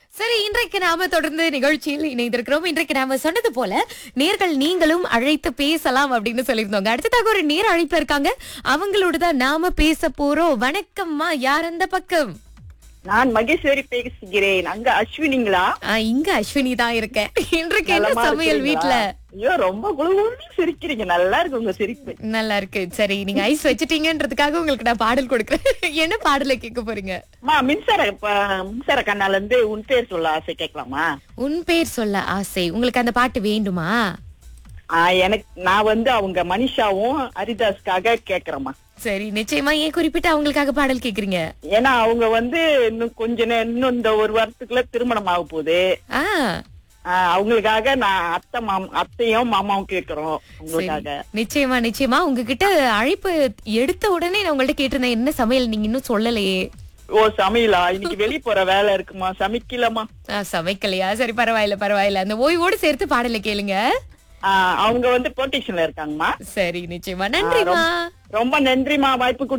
சரி இன்றைக்கு நாம தொடர்ந்து நிகழ்ச்சியில் இணைந்திருக்கிறோம் இன்றைக்கு நாம சொன்னது போல நேர்கள் நீங்களும் அழைத்து பேசலாம் அப்படின்னு சொல்லியிருந்தோங்க அடுத்ததாக ஒரு நேர் அழைப்பு இருக்காங்க அவங்களோட தான் நாம பேச போறோம் வணக்கம்மா யார் அந்த பக்கம் நான் மகேஸ்வரி பேசுகிறேன் அங்க அஸ்வினிங்களா ஆ, இங்க அஸ்வினி தான் இருக்கேன் இன்றைக்கு என்ன நலமா சமையல் இருக்கிறீங்களா? வீட்ல ஐயோ ரொம்ப குழுகுழுன்னு சிரிக்கிறீங்க நல்லா இருக்கு உங்க சிரிப்பு நல்லா இருக்கு சரி நீங்க ஐஸ் வச்சிட்டீங்கன்றதுக்காக உங்களுக்கு நான் பாடல் கொடுக்குறேன் என்ன பாடலை கேட்க போறீங்க அம்மா மின்சார ப- மின்சார கண்ணால இருந்து உன் பேர் சொல்ல ஆசை கேட்கலாமா உன் பேர் சொல்ல ஆசை உங்களுக்கு அந்த பாட்டு வேண்டுமா ஆ, எனக்கு நான் வந்து அவங்க மனிஷாவும் ஹரிதாஸ்க்காக கேக்குறேம்மா சரி நிச்சயமா ஏன் குறிப்பிட்டு அவங்களுக்காக பாடல் கேக்குறீங்க ஏன்னா அவங்க வந்து இன்னும் கொஞ்ச நே- இன்னும் இந்த ஒரு வருஷத்துக்குள்ள திருமணம் ஆக போகுது ஆ ஆ, அவங்களுக்காக நான் அத்தை மாம் அத்தையும் மாமாவும் கேக்குறோம் சரி. உங்களுக்காக நிச்சயமா நிச்சயமா உங்ககிட்ட அழைப்பு எடுத்த உடனே நான் உங்கள்ட்ட கேட்டிருந்தேன் என்ன சமையல் நீங்க இன்னும் சொல்லலையே ஓ சமையலா இன்னைக்கு வெளிய போற வேலை இருக்குமா சமைக்கலாமா ஆ, சமைக்கலையா சரி பரவாயில்ல பரவாயில்ல அந்த ஓய்வோடு சேர்த்து பாடலை கேளுங்க ஆ, அவங்க வந்து பொலிட்டிஷன்ல இருக்காங்கம்மா சரி நிச்சயமா நன்றிமா ரொம்ப நன்றிமா வாய்ப்பு